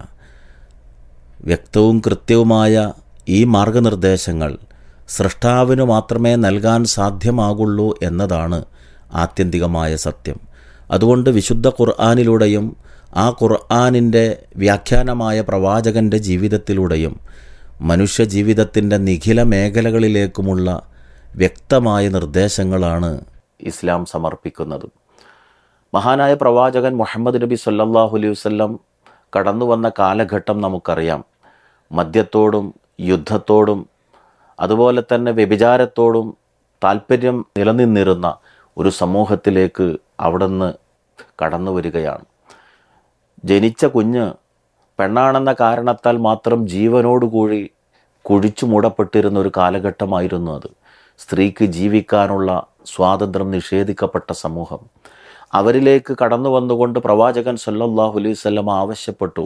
S9: വ്യക്തവും കൃത്യവുമായ ഈ മാർഗനിർദ്ദേശങ്ങൾ സൃഷ്ടാവിന് മാത്രമേ നൽകാൻ സാധ്യമാകുള്ളൂ എന്നതാണ് ആത്യന്തികമായ സത്യം അതുകൊണ്ട് വിശുദ്ധ ഖുർആാനിലൂടെയും ആ ഖുർആാനിൻ്റെ വ്യാഖ്യാനമായ പ്രവാചകൻ്റെ ജീവിതത്തിലൂടെയും മനുഷ്യ ജീവിതത്തിൻ്റെ നിഖില മേഖലകളിലേക്കുമുള്ള വ്യക്തമായ നിർദ്ദേശങ്ങളാണ് ഇസ്ലാം സമർപ്പിക്കുന്നത് മഹാനായ പ്രവാചകൻ മുഹമ്മദ് നബി സല്ലല്ലാഹു അലൈഹി വസല്ലം കടന്നു വന്ന കാലഘട്ടം നമുക്കറിയാം മദ്യത്തോടും യുദ്ധത്തോടും അതുപോലെ തന്നെ വ്യഭിചാരത്തോടും താല്പര്യം നിലനിന്നിരുന്ന ഒരു സമൂഹത്തിലേക്ക് അവിടുന്ന് കടന്നു വരികയാണ് ജനിച്ച കുഞ്ഞ് പെണ്ണാണെന്ന കാരണത്താൽ മാത്രം ജീവനോടുകൂടി കുഴിച്ചു മൂടപ്പെട്ടിരുന്ന ഒരു കാലഘട്ടമായിരുന്നു അത് സ്ത്രീക്ക് ജീവിക്കാനുള്ള സ്വാതന്ത്ര്യം നിഷേധിക്കപ്പെട്ട സമൂഹം അവരിലേക്ക് കടന്നു വന്നുകൊണ്ട് പ്രവാചകൻ സല്ലല്ലാഹു അലൈഹി വസല്ലം ആവശ്യപ്പെട്ടു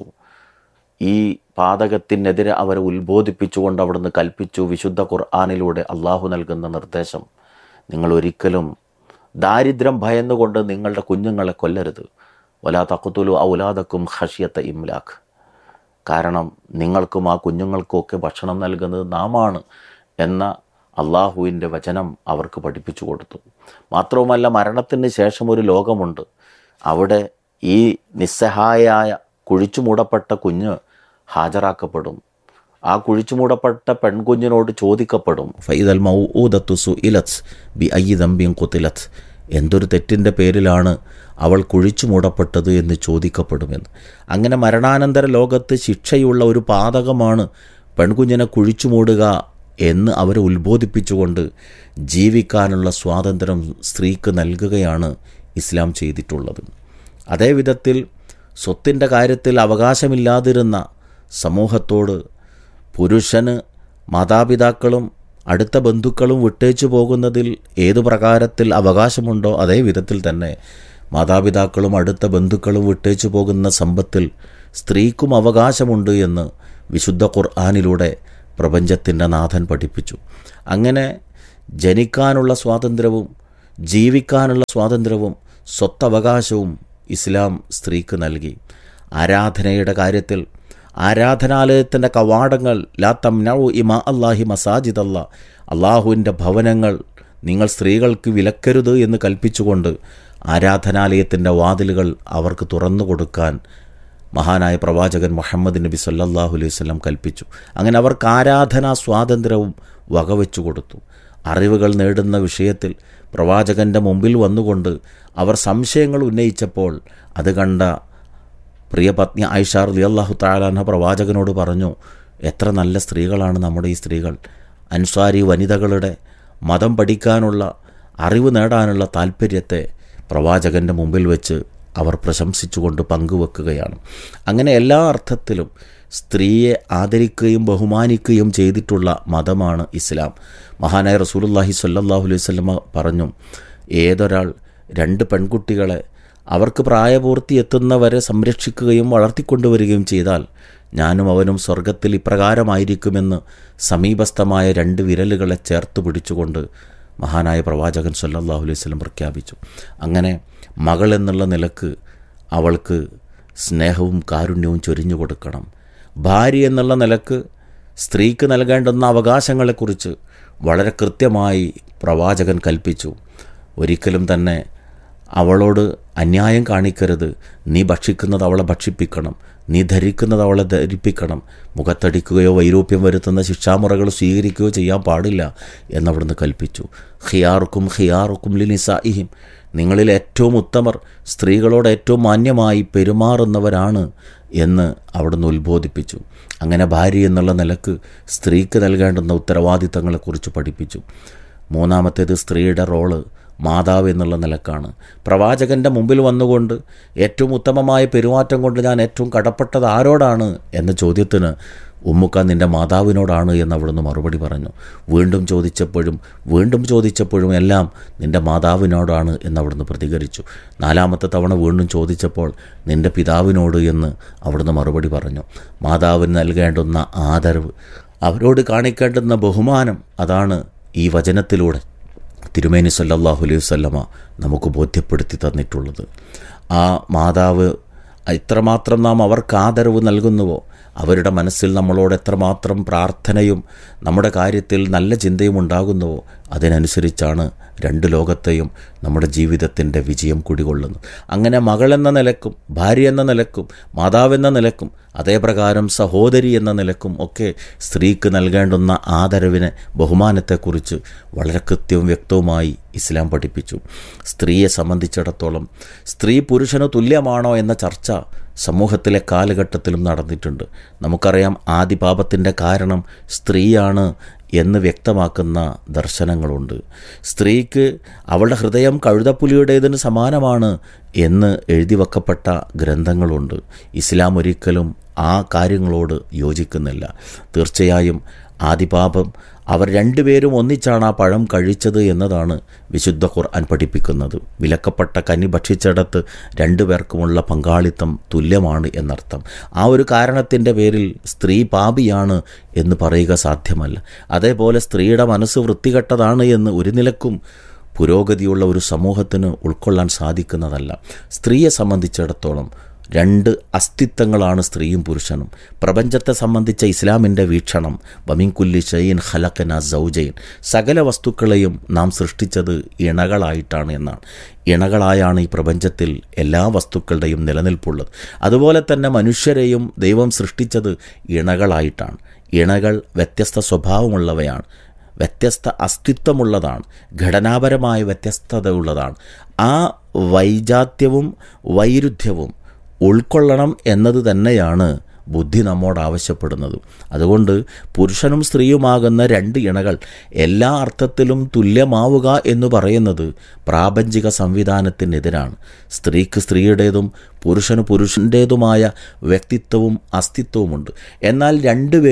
S9: ഈ പാതകത്തിനെതിരെ അവരെ ഉത്ബോധിപ്പിച്ചുകൊണ്ട് അവിടുന്ന് കൽപ്പിച്ചു വിശുദ്ധ ഖുർആാനിലൂടെ അള്ളാഹു നൽകുന്ന നിർദ്ദേശം നിങ്ങൾ ഒരിക്കലും ദാരിദ്ര്യം ഭയന്നുകൊണ്ട് നിങ്ങളുടെ കുഞ്ഞുങ്ങളെ കൊല്ലരുത് വലാ തക്കുത്തുലു ഔലാദക്കും ഹഷിയത്ത ഇംലാഖ് കാരണം നിങ്ങൾക്കും ആ കുഞ്ഞുങ്ങൾക്കുമൊക്കെ ഭക്ഷണം നൽകുന്നത് നാമാണ് എന്ന അള്ളാഹുവിൻ്റെ വചനം അവർക്ക് പഠിപ്പിച്ചു കൊടുത്തു മാത്രവുമല്ല മരണത്തിന് ശേഷം ഒരു ലോകമുണ്ട് അവിടെ ഈ നിസ്സഹായായ കുഴിച്ചു മൂടപ്പെട്ട കുഞ്ഞ് ഹാജരാക്കപ്പെടും ആ കുഴിച്ചു മൂടപ്പെട്ട പെൺകുഞ്ഞിനോട് ചോദിക്കപ്പെടും ഫൈദൽ മൗഊദത്തു സുഇലത്ത് ബി അയ്യി ദമ്പിയും കുത്തിലത്ത് എന്തൊരു തെറ്റിൻ്റെ പേരിലാണ് അവൾ കുഴിച്ചു മൂടപ്പെട്ടത് എന്ന് ചോദിക്കപ്പെടുമെന്ന് അങ്ങനെ മരണാനന്തര ലോകത്ത് ശിക്ഷയുള്ള ഒരു പാതകമാണ് പെൺകുഞ്ഞിനെ കുഴിച്ചു മൂടുക എന്ന് അവരെ ഉത്ബോധിപ്പിച്ചുകൊണ്ട് ജീവിക്കാനുള്ള സ്വാതന്ത്ര്യം സ്ത്രീക്ക് നൽകുകയാണ് ഇസ്ലാം ചെയ്തിട്ടുള്ളത് അതേ വിധത്തിൽ സ്വത്തിൻ്റെ കാര്യത്തിൽ അവകാശമില്ലാതിരുന്ന സമൂഹത്തോട് പുരുഷന് മാതാപിതാക്കളും അടുത്ത ബന്ധുക്കളും വിട്ടേച്ചു പോകുന്നതിൽ ഏതു പ്രകാരത്തിൽ അവകാശമുണ്ടോ അതേ വിധത്തിൽ തന്നെ മാതാപിതാക്കളും അടുത്ത ബന്ധുക്കളും വിട്ടേച്ചു പോകുന്ന സമ്പത്തിൽ സ്ത്രീക്കും അവകാശമുണ്ട് എന്ന് വിശുദ്ധ ഖുർആാനിലൂടെ പ്രപഞ്ചത്തിൻ്റെ നാഥൻ പഠിപ്പിച്ചു അങ്ങനെ ജനിക്കാനുള്ള സ്വാതന്ത്ര്യവും ജീവിക്കാനുള്ള സ്വാതന്ത്ര്യവും സ്വത്തവകാശവും ഇസ്ലാം സ്ത്രീക്ക് നൽകി ആരാധനയുടെ കാര്യത്തിൽ ആരാധനാലയത്തിൻ്റെ കവാടങ്ങൾ ലാ തംനഉ ഇമാ അള്ളാഹി മസാജിദ് അല്ല അള്ളാഹുവിൻ്റെ ഭവനങ്ങൾ നിങ്ങൾ സ്ത്രീകൾക്ക് വിലക്കരുത് എന്ന് കൽപ്പിച്ചുകൊണ്ട് ആരാധനാലയത്തിൻ്റെ വാതിലുകൾ അവർക്ക് തുറന്നു കൊടുക്കാൻ മഹാനായ പ്രവാചകൻ മുഹമ്മദ് നബി സല്ലല്ലാഹു അലൈഹി വസല്ലം കൽപ്പിച്ചു അങ്ങനെ അവർക്ക് ആരാധനാ സ്വാതന്ത്ര്യവും വകവെച്ചു കൊടുത്തു അറിവുകൾ നേടുന്ന വിഷയത്തിൽ പ്രവാചകൻ്റെ മുമ്പിൽ വന്നുകൊണ്ട് അവർ സംശയങ്ങൾ ഉന്നയിച്ചപ്പോൾ അത് കണ്ട പ്രിയപത്നി ആയിഷാർ ലി അള്ളാഹു താലാന പ്രവാചകനോട് പറഞ്ഞു എത്ര നല്ല സ്ത്രീകളാണ് നമ്മുടെ ഈ സ്ത്രീകൾ അൻസാരി വനിതകളുടെ മതം പഠിക്കാനുള്ള അറിവ് നേടാനുള്ള താല്പര്യത്തെ പ്രവാചകൻ്റെ മുമ്പിൽ വെച്ച് അവർ പ്രശംസിച്ചുകൊണ്ട് പങ്കുവെക്കുകയാണ് അങ്ങനെ എല്ലാ അർത്ഥത്തിലും സ്ത്രീയെ ആദരിക്കുകയും ബഹുമാനിക്കുകയും ചെയ്തിട്ടുള്ള മതമാണ് ഇസ്ലാം മഹാനായ റസൂലുല്ലാഹി സ്വല്ലല്ലാഹു അലൈഹി വസല്ലമ പറഞ്ഞു ഏതൊരാൾ രണ്ട് പെൺകുട്ടികളെ അവർക്ക് പ്രായപൂർത്തി എത്തുന്നവരെ സംരക്ഷിക്കുകയും വളർത്തിക്കൊണ്ടുവരികയും ചെയ്താൽ ഞാനും അവനും സ്വർഗത്തിൽ ഇപ്രകാരമായിരിക്കുമെന്ന് സമീപസ്ഥമായ രണ്ട് വിരലുകളെ ചേർത്ത് പിടിച്ചുകൊണ്ട് മഹാനായ പ്രവാചകൻ സല്ലല്ലാഹു അലൈഹി വസല്ലം പ്രഖ്യാപിച്ചു അങ്ങനെ മകൾ എന്നുള്ള നിലക്ക് അവൾക്ക് സ്നേഹവും കാരുണ്യവും ചൊരിഞ്ഞു കൊടുക്കണം ഭാര്യ എന്നുള്ള നിലക്ക് സ്ത്രീക്ക് നൽകേണ്ടുന്ന അവകാശങ്ങളെക്കുറിച്ച് വളരെ കൃത്യമായി പ്രവാചകൻ കൽപ്പിച്ചു ഒരിക്കലും തന്നെ അവളോട് അന്യായം കാണിക്കരുത് നീ ഭക്ഷിക്കുന്നത് അവളെ ഭക്ഷിപ്പിക്കണം നീ ധരിക്കുന്നത് അവളെ ധരിപ്പിക്കണം മുഖത്തടിക്കുകയോ വൈരൂപ്യം വരുത്തുന്ന ശിക്ഷാമുറകൾ സ്വീകരിക്കുകയോ ചെയ്യാൻ പാടില്ല എന്നവിടുന്ന് കൽപ്പിച്ചു ഹിയാറുക്കും ഹിയാറുക്കും ലിനിസായിഹിം നിങ്ങളിൽ ഏറ്റവും ഉത്തമർ സ്ത്രീകളോട് ഏറ്റവും മാന്യമായി പെരുമാറുന്നവരാണ് എന്ന് അവിടുന്ന് ഉത്ബോധിപ്പിച്ചു അങ്ങനെ ഭാര്യ എന്നുള്ള നിലക്ക് സ്ത്രീക്ക് നൽകേണ്ടുന്ന ഉത്തരവാദിത്തങ്ങളെക്കുറിച്ച് പഠിപ്പിച്ചു മൂന്നാമത്തേത് സ്ത്രീയുടെ റോള് മാതാവ് എന്നുള്ള നിലക്കാണ് പ്രവാചകൻ്റെ മുമ്പിൽ വന്നുകൊണ്ട് ഏറ്റവും ഉത്തമമായ പെരുമാറ്റം കൊണ്ട് ഞാൻ ഏറ്റവും കടപ്പെട്ടത് ആരോടാണ് എന്ന ചോദ്യത്തിന് ഉമ്മുക്ക നിൻ്റെ മാതാവിനോടാണ് എന്ന് അവിടുന്ന് മറുപടി പറഞ്ഞു വീണ്ടും ചോദിച്ചപ്പോഴും വീണ്ടും ചോദിച്ചപ്പോഴും എല്ലാം നിൻ്റെ മാതാവിനോടാണ് എന്ന് അവിടുന്ന് പ്രതികരിച്ചു നാലാമത്തെ തവണ വീണ്ടും ചോദിച്ചപ്പോൾ നിൻ്റെ പിതാവിനോട് എന്ന് അവിടുന്ന് മറുപടി പറഞ്ഞു മാതാവിന് നൽകേണ്ടുന്ന ആദരവ് അവരോട് കാണിക്കേണ്ടുന്ന ബഹുമാനം അതാണ് ഈ വചനത്തിലൂടെ തിരുമേനി സല്ലല്ലാഹു അലൈഹി വസല്ലമ നമുക്ക് ബോധ്യപ്പെടുത്തി തന്നിട്ടുള്ളത് ആ മാതാവ് എത്രമാത്രം നാം അവർക്ക് ആദരവ് നൽകുന്നുവോ അവരുടെ മനസ്സിൽ നമ്മളോട് എത്രമാത്രം പ്രാർത്ഥനയും നമ്മുടെ കാര്യത്തിൽ നല്ല ചിന്തയും ഉണ്ടാകുന്നുവോ അതിനനുസരിച്ചാണ് രണ്ട് ലോകത്തെയും നമ്മുടെ ജീവിതത്തിൻ്റെ വിജയം കുടികൊള്ളുന്നത് അങ്ങനെ മകളെന്ന നിലക്കും ഭാര്യ എന്ന നിലക്കും മാതാവെന്ന നിലക്കും അതേപ്രകാരം സഹോദരി എന്ന നിലക്കും ഒക്കെ സ്ത്രീക്ക് നൽകേണ്ടുന്ന ആദരവിനെ ബഹുമാനത്തെക്കുറിച്ച് വളരെ കൃത്യവും വ്യക്തവുമായി ഇസ്ലാം പഠിപ്പിച്ചു സ്ത്രീയെ സംബന്ധിച്ചിടത്തോളം സ്ത്രീ പുരുഷന് തുല്യമാണോ എന്ന ചർച്ച സമൂഹത്തിലെ കാലഘട്ടത്തിലും നടന്നിട്ടുണ്ട് നമുക്കറിയാം ആദിപാപത്തിൻ്റെ കാരണം സ്ത്രീയാണ് എന്ന് വ്യക്തമാക്കുന്ന ദർശനങ്ങളുണ്ട് സ്ത്രീക്ക് അവളുടെ ഹൃദയം കഴുതപ്പുലിയുടേതിന് സമാനമാണ് എന്ന് എഴുതി വെക്കപ്പെട്ട ഗ്രന്ഥങ്ങളുണ്ട് ഇസ്ലാം ഒരിക്കലും ആ കാര്യങ്ങളോട് യോജിക്കുന്നില്ല തീർച്ചയായും ആദിപാപം അവർ രണ്ടുപേരും ഒന്നിച്ചാണ് ആ പഴം കഴിച്ചത് എന്നതാണ് വിശുദ്ധ ഖുർആൻ പഠിപ്പിക്കുന്നത് വിലക്കപ്പെട്ട കനി ഭക്ഷിച്ചിടത്ത് രണ്ടുപേർക്കുമുള്ള പങ്കാളിത്തം തുല്യമാണ് എന്നർത്ഥം ആ ഒരു കാരണത്തിൻ്റെ പേരിൽ സ്ത്രീ പാപിയാണ് എന്ന് പറയുക സാധ്യമല്ല അതേപോലെ സ്ത്രീയുടെ മനസ്സ് വൃത്തികെട്ടതാണ് എന്ന് ഒരു നിലക്കും പുരോഗതിയുള്ള ഒരു സമൂഹത്തിന് ഉൾക്കൊള്ളാൻ സാധിക്കുന്നതല്ല സ്ത്രീയെ സംബന്ധിച്ചിടത്തോളം രണ്ട് അസ്തിത്വങ്ങളാണ് സ്ത്രീയും പുരുഷനും പ്രപഞ്ചത്തെ സംബന്ധിച്ച ഇസ്ലാമിൻ്റെ വീക്ഷണം ബമിൻകുല്ലി ഷെയ്ൻ ഹലക്കന സൗജയിൻ സകല വസ്തുക്കളെയും നാം സൃഷ്ടിച്ചത് ഇണകളായിട്ടാണ് എന്നാണ് ഇണകളായാണ് ഈ പ്രപഞ്ചത്തിൽ എല്ലാ വസ്തുക്കളുടെയും നിലനിൽപ്പുള്ളത് അതുപോലെ തന്നെ മനുഷ്യരെയും ദൈവം സൃഷ്ടിച്ചത് ഇണകളായിട്ടാണ് ഇണകൾ വ്യത്യസ്ത സ്വഭാവമുള്ളവയാണ് വ്യത്യസ്ത അസ്തിത്വമുള്ളതാണ് ഘടനാപരമായ വ്യത്യസ്തത ഉള്ളതാണ് ആ വൈജാത്യവും വൈരുദ്ധ്യവും ഉൾക്കൊള്ളണം എന്നത് തന്നെയാണ് ബുദ്ധി നമ്മോട് ആവശ്യപ്പെടുന്നത് അതുകൊണ്ട് പുരുഷനും സ്ത്രീയുമാകുന്ന രണ്ട് ഇണകൾ എല്ലാ അർത്ഥത്തിലും തുല്യമാവുക എന്ന് പറയുന്നത് പ്രാപഞ്ചിക സംവിധാനത്തിനെതിരാണ് സ്ത്രീക്ക് സ്ത്രീയുടേതും പുരുഷന് പുരുഷൻ്റേതുമായ വ്യക്തിത്വവും അസ്തിത്വവുമുണ്ട് എന്നാൽ രണ്ടുപേരും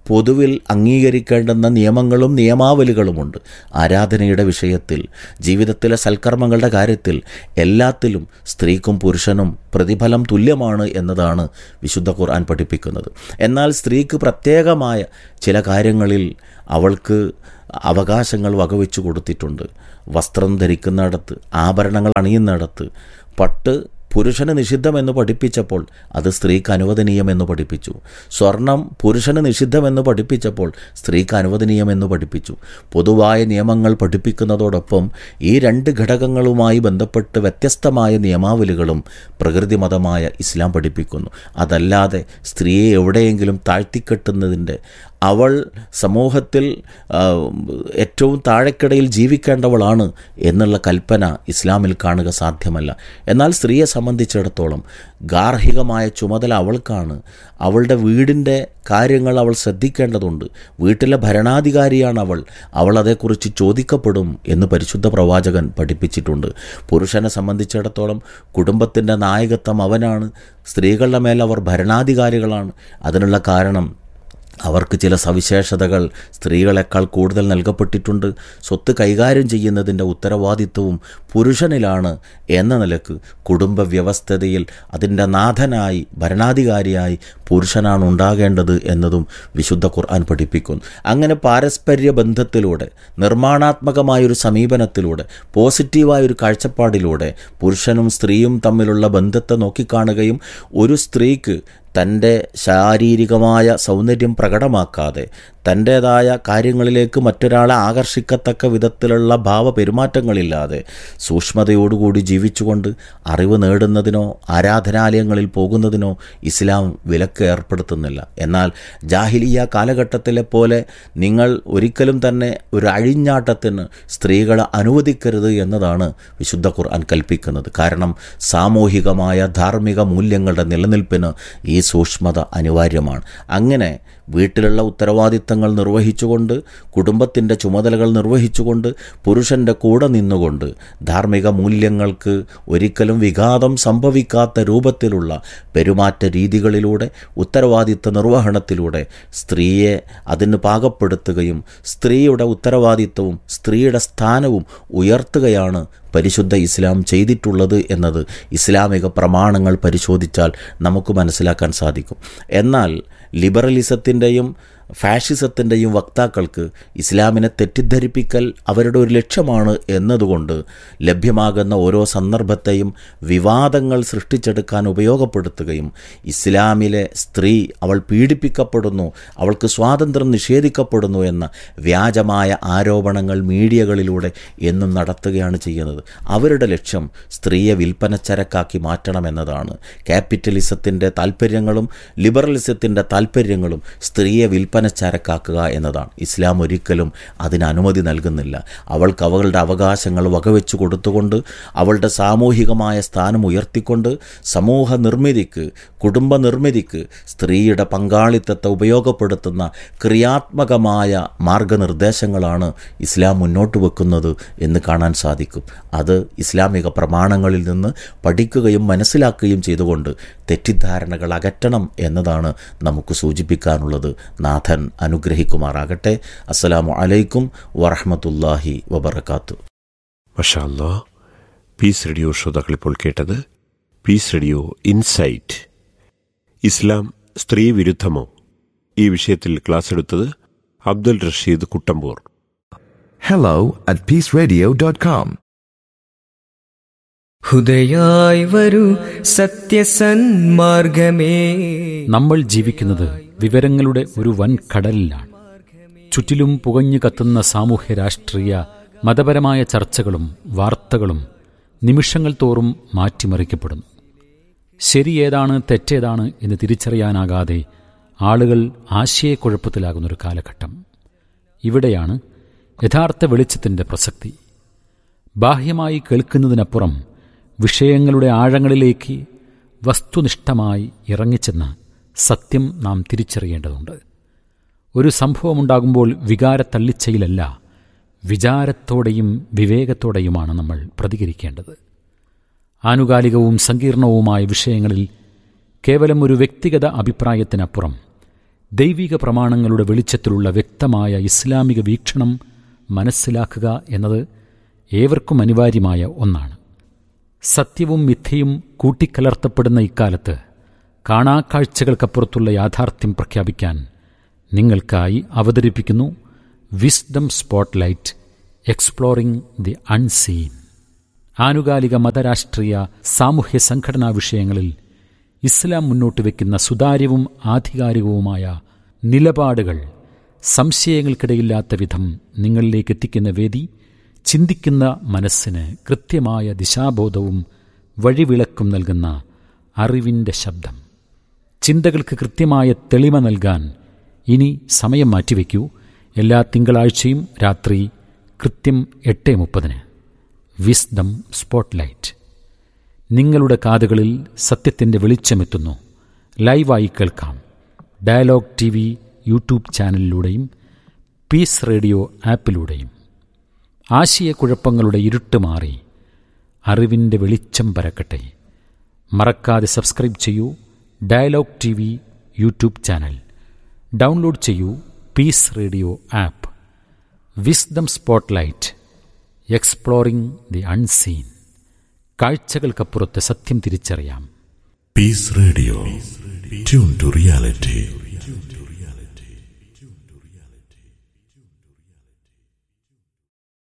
S9: പൊതുവിൽ അംഗീകരിക്കേണ്ടുന്ന നിയമങ്ങളും നിയമാവലികളുമുണ്ട് ആരാധനയുടെ വിഷയത്തിൽ ജീവിതത്തിലെ സൽക്കർമ്മങ്ങളുടെ കാര്യത്തിൽ എല്ലാത്തിലും സ്ത്രീക്കും പുരുഷനും പ്രതിഫലം തുല്യമാണ് എന്നതാണ് വിശുദ്ധ ഖുർആൻ പഠിപ്പിക്കുന്നത് എന്നാൽ സ്ത്രീക്ക് പ്രത്യേകമായ ചില കാര്യങ്ങളിൽ അവൾക്ക് അവകാശങ്ങൾ വകവെച്ചു കൊടുത്തിട്ടുണ്ട് വസ്ത്രം ധരിക്കുന്നിടത്ത് ആഭരണങ്ങൾ അണിയുന്നിടത്ത് പട്ട് പുരുഷന് നിഷിദ്ധമെന്ന് പഠിപ്പിച്ചപ്പോൾ അത് സ്ത്രീക്ക് അനുവദനീയമെന്ന് പഠിപ്പിച്ചു സ്വർണം പുരുഷന് നിഷിദ്ധമെന്ന് പഠിപ്പിച്ചപ്പോൾ സ്ത്രീക്ക് അനുവദനീയമെന്ന് പഠിപ്പിച്ചു പൊതുവായ നിയമങ്ങൾ പഠിപ്പിക്കുന്നതോടൊപ്പം ഈ രണ്ട് ഘടകങ്ങളുമായി ബന്ധപ്പെട്ട് വ്യത്യസ്തമായ നിയമാവലികളും പ്രകൃതിമതമായ ഇസ്ലാം പഠിപ്പിക്കുന്നു അതല്ലാതെ സ്ത്രീയെ എവിടെയെങ്കിലും താഴ്ത്തിക്കെട്ടുന്നതിൻ്റെ അവൾ സമൂഹത്തിൽ ആ, ഏറ്റവും താഴെക്കിടയിൽ ജീവിക്കേണ്ടവളാണ് എന്നുള്ള കൽപ്പന ഇസ്ലാമിൽ കാണുക സാധ്യമല്ല എന്നാൽ സ്ത്രീയെ സംബന്ധിച്ചിടത്തോളം ഗാർഹികമായ ചുമതല അവൾക്കാണ് അവളുടെ വീടിൻ്റെ കാര്യങ്ങൾ അവൾ ശ്രദ്ധിക്കേണ്ടതുണ്ട് വീട്ടിലെ ഭരണാധികാരിയാണ് അവൾ അവൾ അതേക്കുറിച്ച് ചോദിക്കപ്പെടും എന്ന് പരിശുദ്ധ പ്രവാചകൻ പഠിപ്പിച്ചിട്ടുണ്ട് പുരുഷനെ സംബന്ധിച്ചിടത്തോളം കുടുംബത്തിൻ്റെ നായകത്വം അവനാണ് സ്ത്രീകളുടെ മേൽ അവർ ഭരണാധികാരികളാണ് അതിനുള്ള കാരണം അവർക്ക് ചില സവിശേഷതകൾ സ്ത്രീകളെക്കാൾ കൂടുതൽ നൽകപ്പെട്ടിട്ടുണ്ട് സ്വത്ത് കൈകാര്യം ചെയ്യുന്നതിൻ്റെ ഉത്തരവാദിത്വവും പുരുഷനിലാണ് എന്ന നിലക്ക് കുടുംബ വ്യവസ്ഥതയിൽ അതിൻ്റെ നാഥനായി ഭരണാധികാരിയായി പുരുഷനാണ് ഉണ്ടാകേണ്ടത് എന്നതും വിശുദ്ധ ഖുർആൻ പഠിപ്പിക്കുന്നു അങ്ങനെ പാരസ്പര്യ ബന്ധത്തിലൂടെ നിർമ്മാണാത്മകമായൊരു സമീപനത്തിലൂടെ പോസിറ്റീവായൊരു കാഴ്ചപ്പാടിലൂടെ പുരുഷനും സ്ത്രീയും തമ്മിലുള്ള ബന്ധത്തെ നോക്കിക്കാണുകയും ഒരു സ്ത്രീക്ക് തൻ്റെ ശാരീരികമായ സൗന്ദര്യം പ്രകടമാക്കാതെ തൻ്റേതായ കാര്യങ്ങളിലേക്ക് മറ്റൊരാളെ ആകർഷിക്കത്തക്ക വിധത്തിലുള്ള ഭാവപെരുമാറ്റങ്ങളില്ലാതെ സൂക്ഷ്മതയോടുകൂടി ജീവിച്ചുകൊണ്ട് അറിവ് നേടുന്നതിനോ ആരാധനാലയങ്ങളിൽ പോകുന്നതിനോ ഇസ്ലാം വിലക്ക് ഏർപ്പെടുത്തുന്നില്ല എന്നാൽ ജാഹിലിയ കാലഘട്ടത്തിലെ പോലെ നിങ്ങൾ ഒരിക്കലും തന്നെ ഒരു അഴിഞ്ഞാട്ടത്തിന് സ്ത്രീകളെ അനുവദിക്കരുത് എന്നതാണ് വിശുദ്ധ ഖുർആൻ കൽപ്പിക്കുന്നത് കാരണം സാമൂഹികമായ ധാർമ്മിക മൂല്യങ്ങളുടെ നിലനിൽപ്പിന് ഈ സൂക്ഷ്മത അനിവാര്യമാണ് അങ്ങനെ വീട്ടിലുള്ള ഉത്തരവാദിത്തങ്ങൾ നിർവഹിച്ചുകൊണ്ട് കുടുംബത്തിൻ്റെ ചുമതലകൾ നിർവഹിച്ചുകൊണ്ട് പുരുഷൻ്റെ കൂടെ നിന്നുകൊണ്ട് ധാർമ്മിക മൂല്യങ്ങൾക്ക് ഒരിക്കലും വിഘാതം സംഭവിക്കാത്ത രൂപത്തിലുള്ള പെരുമാറ്റ രീതികളിലൂടെ ഉത്തരവാദിത്ത നിർവഹണത്തിലൂടെ സ്ത്രീയെ അതിന് പാകപ്പെടുത്തുകയും സ്ത്രീയുടെ ഉത്തരവാദിത്വവും സ്ത്രീയുടെ സ്ഥാനവും ഉയർത്തുകയാണ് പരിശുദ്ധ ഇസ്ലാം ചെയ്തിട്ടുള്ളത് എന്നത് ഇസ്ലാമിക പ്രമാണങ്ങൾ പരിശോധിച്ചാൽ നമുക്ക് മനസ്സിലാക്കാൻ സാധിക്കും എന്നാൽ ലിബറലിസത്തിൻ്റെയും ഫാഷിസത്തിൻ്റെയും വക്താക്കൾക്ക് ഇസ്ലാമിനെ തെറ്റിദ്ധരിപ്പിക്കൽ അവരുടെ ഒരു ലക്ഷ്യമാണ് എന്നതുകൊണ്ട് ലഭ്യമാകുന്ന ഓരോ സന്ദർഭത്തെയും വിവാദങ്ങൾ സൃഷ്ടിച്ചെടുക്കാൻ ഉപയോഗപ്പെടുത്തുകയും ഇസ്ലാമിലെ സ്ത്രീ അവൾ പീഡിപ്പിക്കപ്പെടുന്നു അവൾക്ക് സ്വാതന്ത്ര്യം നിഷേധിക്കപ്പെടുന്നു എന്ന വ്യാജമായ ആരോപണങ്ങൾ മീഡിയകളിലൂടെ എന്നും നടത്തുകയാണ് ചെയ്യുന്നത് അവരുടെ ലക്ഷ്യം സ്ത്രീയെ വിൽപ്പനച്ചരക്കാക്കി മാറ്റണമെന്നതാണ് ക്യാപിറ്റലിസത്തിൻ്റെ താല്പര്യങ്ങളും ലിബറലിസത്തിൻ്റെ താല്പര്യങ്ങളും സ്ത്രീയെ വിൽപ്പനച്ചരക്കാക്കുക എന്നതാണ് ഇസ്ലാം ഒരിക്കലും അതിന് അനുമതി നൽകുന്നില്ല അവൾക്ക് അവളുടെ അവകാശങ്ങൾ വകവെച്ചു കൊടുത്തുകൊണ്ട് അവളുടെ സാമൂഹികമായ സ്ഥാനം ഉയർത്തിക്കൊണ്ട് സമൂഹ നിർമ്മിതിക്ക് കുടുംബ നിർമ്മിതിക്ക് സ്ത്രീയുടെ പങ്കാളിത്തത്തെ ഉപയോഗപ്പെടുത്തുന്ന ക്രിയാത്മകമായ മാർഗനിർദ്ദേശങ്ങളാണ് ഇസ്ലാം മുന്നോട്ട് വെക്കുന്നത് എന്ന് കാണാൻ സാധിക്കും അത് ഇസ്ലാമിക പ്രമാണങ്ങളിൽ നിന്ന് പഠിക്കുകയും മനസ്സിലാക്കുകയും ചെയ്തുകൊണ്ട് തെറ്റിദ്ധാരണകൾ അകറ്റണം എന്നതാണ് നമുക്ക് സൂചിപ്പിക്കാനുള്ളത് നാഥൻ അനുഗ്രഹിക്കുമാറാകട്ടെ അസ്സലാമു അലൈക്കും വറഹമത്തല്ലാഹി വബർക്കാത്തു
S8: മഷാല്ലാ പീസ് റേഡിയോ ശ്രോതാക്കൾ ഇപ്പോൾ കേട്ടത് പീസ് റേഡിയോ ഇൻസൈറ്റ് ഇസ്ലാം സ്ത്രീ വിരുദ്ധമോ ഈ വിഷയത്തിൽ ക്ലാസ് എടുത്തത് Abdul Rasheed Kuttampur
S10: hello at peaceradio.com.
S11: ഹുദയായി വരൂ സത്യസന്മാർഗമേ
S4: നമ്മൾ ജീവിക്കുന്നത് വിവരങ്ങളുടെ ഒരു വൻ കടലിലാണ് ചുറ്റിലും പുകഞ്ഞു കത്തുന്ന സാമൂഹ്യ രാഷ്ട്രീയ മതപരമായ ചർച്ചകളും വാർത്തകളും നിമിഷങ്ങൾ തോറും മാറ്റിമറിക്കപ്പെടുന്നു ശരി ഏതാണ് തെറ്റേതാണ് എന്ന് തിരിച്ചറിയാനാകാതെ ആളുകൾ ആശയക്കുഴപ്പത്തിലാകുന്നൊരു കാലഘട്ടം ഇവിടെയാണ് യഥാർത്ഥ വെളിച്ചത്തിൻ്റെ പ്രസക്തി ബാഹ്യമായി കേൾക്കുന്നതിനപ്പുറം വിഷയങ്ങളുടെ ആഴങ്ങളിലേക്ക് വസ്തുനിഷ്ഠമായി ഇറങ്ങിച്ചെന്ന് സത്യം നാം തിരിച്ചറിയേണ്ടതുണ്ട് ഒരു സംഭവമുണ്ടാകുമ്പോൾ വികാരത്തള്ളിച്ചയിലല്ല വിചാരത്തോടെയും വിവേകത്തോടെയുമാണ് നമ്മൾ പ്രതികരിക്കേണ്ടത് ആനുകാലികവും സങ്കീർണവുമായ വിഷയങ്ങളിൽ കേവലം ഒരു വ്യക്തിഗത അഭിപ്രായത്തിനപ്പുറം ദൈവിക പ്രമാണങ്ങളുടെ വെളിച്ചത്തിലുള്ള വ്യക്തമായ ഇസ്ലാമിക വീക്ഷണം മനസ്സിലാക്കുക എന്നത് ഏവർക്കും അനിവാര്യമായ ഒന്നാണ് സത്യവും മിഥ്യയും കൂട്ടിക്കലർത്തപ്പെടുന്ന ഇക്കാലത്ത് കാണാക്കാഴ്ചകൾക്കപ്പുറത്തുള്ള യാഥാർത്ഥ്യം പ്രഖ്യാപിക്കാൻ നിങ്ങൾക്കായി അവതരിപ്പിക്കുന്നു wisdom spotlight exploring the unseen ആനുകാലിക മതരാഷ്ട്രീയ സാമൂഹ്യ സംഘടനാ വിഷയങ്ങളിൽ ഇസ്ലാം മുന്നോട്ട് വയ്ക്കുന്ന സുതാര്യവും ആധികാരികവുമായ നിലപാടുകൾ സംശയങ്ങൾക്കിടയില്ലാത്ത വിധം നിങ്ങളിലേക്ക് എത്തിക്കുന്ന വേദി ചിന്തിക്കുന്ന മനസ്സിന് കൃത്യമായ ദിശാബോധവും വഴിവിളക്കും നൽകുന്ന അറിവിൻ്റെ ശബ്ദം ചിന്തകൾക്ക് കൃത്യമായ തെളിമ നൽകാൻ ഇനി സമയം മാറ്റിവെക്കൂ എല്ലാ തിങ്കളാഴ്ചയും രാത്രി കൃത്യം എട്ട് മുപ്പതിന് വിസ്ഡം സ്പോട്ട്ലൈറ്റ് നിങ്ങളുടെ കാതുകളിൽ സത്യത്തിൻ്റെ വെളിച്ചമെത്തുന്നു ലൈവായി കേൾക്കാം ഡയലോഗ് ടി വി യൂട്യൂബ് ചാനലിലൂടെയും പീസ് റേഡിയോ ആപ്പിലൂടെയും ആശയക്കുഴപ്പങ്ങളുടെ ഇരുട്ട് മാറി അറിവിൻ്റെ വെളിച്ചം പരക്കട്ടെ മറക്കാതെ സബ്സ്ക്രൈബ് ചെയ്യൂ dialogue T V YouTube channel download ചെയ്യൂ peace radio app wisdom spotlight exploring the unseen കാഴ്ചകൾക്കപ്പുറത്ത് സത്യം തിരിച്ചറിയാം
S5: Peace Radio. Tune to reality.